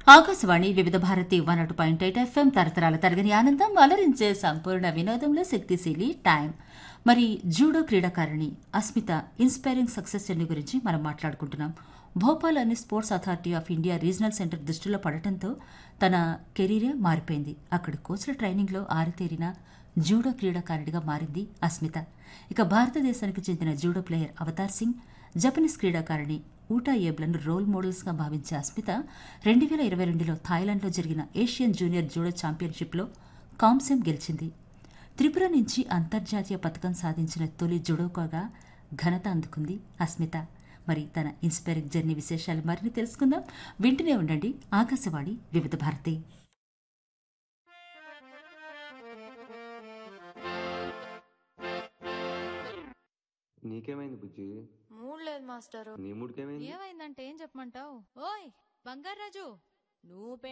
Akashvani Vividh Bharati one అటు point eight FM తరతరాల తరగని ఆనందం అలరించే సంపూర్ణ వినోదంలో శక్తిశీలి టైం మరి జూడో క్రీడాకారిణి అస్మిత ఇన్స్పైరింగ్ సక్సెస్ జర్నీ గురించి మనం మాట్లాడుకుంటున్నాం భోపాల్ అనే sports authority of India regional centre దృష్టిలో పడటంతో తన కెరీరే మారిపోయింది అక్కడ కోచ్ల ట్రైనింగ్లో ఆరితేరిన జూడో క్రీడాకారిణిగా మారింది అస్మిత ఇక భారతదేశానికి చెందిన judo player Avtar Singh Japanese క్రీడాకారిణి ఊటా ఏబ్లను రోల్ మోడల్స్గా భావించే అస్మిత రెండు వేల ఇరవై రెండులో థాయిలాండ్లో జరిగిన ఏషియన్ జూనియర్ జూడో ఛాంపియన్షిప్లో కాంస్యం గెలిచింది త్రిపుర నుంచి అంతర్జాతీయ పథకం సాధించిన తొలి జుడోకోగా ఘనత అందుకుంది అస్మిత మరి తన ఇన్స్పైరింగ్ జర్నీ విశేషాలు మరిన్ని తెలుసుకుందాం వింటూనే ఉండండి ఆకాశవాణి వివిధ భారతి నీకేమైంది బుజ్జి మూడ్ లేదు మాస్టరు నీ మూడికేమైంది ఏమైందంటే ఏం చెప్పమంటావు ఓయ్ బంగారాజు నువ్వు